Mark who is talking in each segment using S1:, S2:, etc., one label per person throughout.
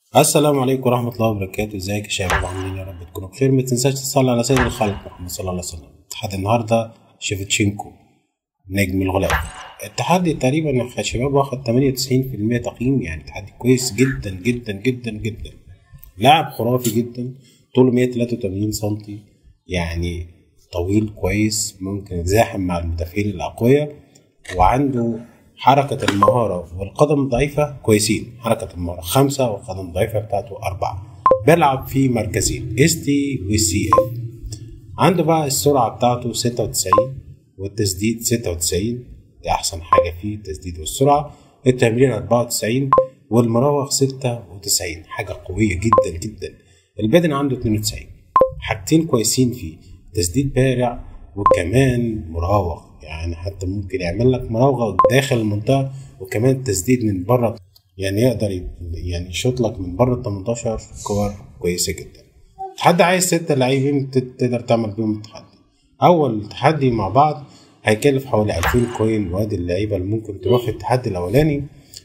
S1: السلام عليكم ورحمة الله وبركاته ازيك يا شباب عاملين يا رب تكونوا بخير ما تنساش تصلي على سيد الخلق محمد صلى الله عليه وسلم اتحاد النهاردة شيفتشينكو نجم الغلاف التحدي تقريبا يا شباب واخد 98% تقييم يعني تحدي كويس جدا جدا جدا جدا لاعب خرافي جدا طوله 183 سنتي يعني طويل كويس ممكن يتزاحم مع المدافعين الأقوياء وعنده حركة المهارة والقدم الضعيفة كويسين حركة المهارة خمسة والقدم الضعيفة بتاعته أربعة بيلعب في مركزين اس تي وسي اف عنده بقى السرعة بتاعته ستة وتسعين والتسديد ستة وتسعين دي أحسن حاجة فيه التسديد والسرعة التمرير أربعة وتسعين والمراوغ ستة وتسعين حاجة قوية جدا جدا البدن عنده اتنين وتسعين حاجتين كويسين فيه تسديد بارع وكمان مراوغ يعني حتى ممكن يعمل لك مراوغه داخل المنطقه وكمان تسديد من بره يعني يقدر يعني يشوط لك من بره ال 18 كور كويسه جدا التحدي عايز ستة لاعبين تقدر تعمل بيهم التحدي اول تحدي مع بعض هيكلف حوالي 2000 كوين وادي اللعيبه اللي ممكن تروح في التحدي الاولاني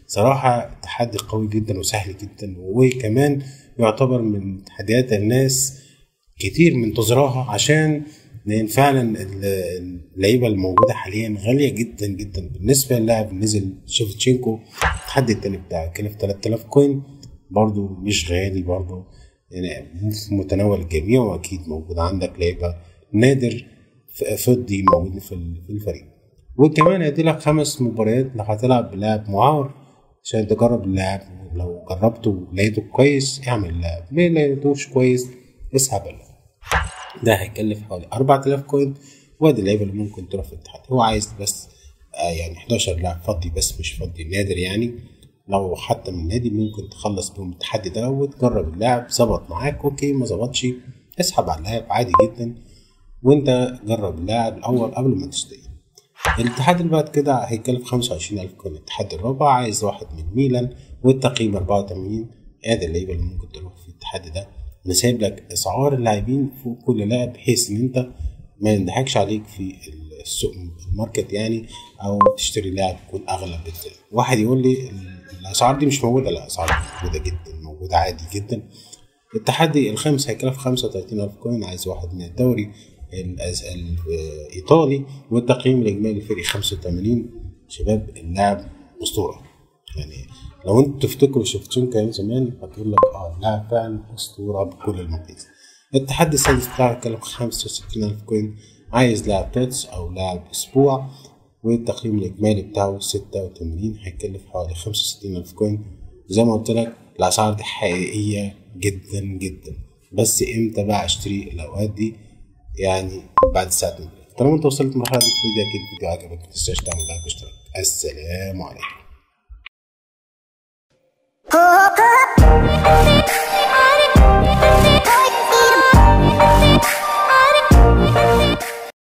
S1: صراحه تحدي قوي جدا وسهل جدا وكمان يعتبر من تحديات الناس كتير منتظراها عشان لان فعلا اللعيبه الموجوده حاليا غاليه جدا جدا بالنسبه للاعب نزل شيفتشينكو التحدي التاني بتاعه كلف 3000 كوين برضو مش غالي برضو يعني في متناول الجميع واكيد موجود عندك لعيبه نادر فضي موجود في الفريق وكمان هيدي لك خمس مباريات اللي هتلعب بلاعب معار عشان تجرب اللاعب لو جربته ولقيته كويس اعمل اللاعب ما لقيتوش كويس اسحب اللاعب ده هيكلف حوالي 4000 كوين وادي اللعيبه اللي ممكن تروح في الاتحاد هو عايز بس آه يعني 11 لاعب فضي بس مش فضي نادر يعني لو حتى من النادي ممكن تخلص بيهم التحدي ده وتجرب اللاعب ظبط معاك اوكي ما ظبطش اسحب على اللاعب عادي جدا وانت جرب اللاعب الاول قبل ما تشتري الاتحاد اللي بعد كده هيكلف 25000 كوين الاتحاد الرابع عايز واحد من ميلان والتقييم 84 ادي اللعيبه اللي ممكن تروح في الاتحاد ده انا سايب لك اسعار اللاعبين فوق كل لاعب بحيث ان انت ما يضحكش عليك في السوق الماركت يعني او تشتري لاعب يكون اغلى بكتير واحد يقول لي الاسعار دي مش موجوده لا اسعار موجوده جدا موجوده عادي جدا التحدي الخامس هيكلف 35000 كوين عايز واحد من الدوري الايطالي والتقييم الاجمالي الفريق 85 شباب اللاعب اسطوره يعني لو انتوا تفتكروا شفتشنكو ايام زمان هتقول لك اه لاعب فعلا اسطوره بكل المقاييس التحدي السادس بتاعه كلف 65000 كوين عايز لاعب تاتس او لاعب اسبوع والتقييم الاجمالي بتاعه 86 هيكلف حوالي 65000 كوين زي ما قلت لك الاسعار دي حقيقيه جدا جدا بس امتى بقى اشتري الاوقات دي يعني بعد الساعه 2 طالما انت وصلت المرحله دي في الفيديو اكيد الفيديو عجبك ما تنساش تعمل لايك واشتراك السلام عليكم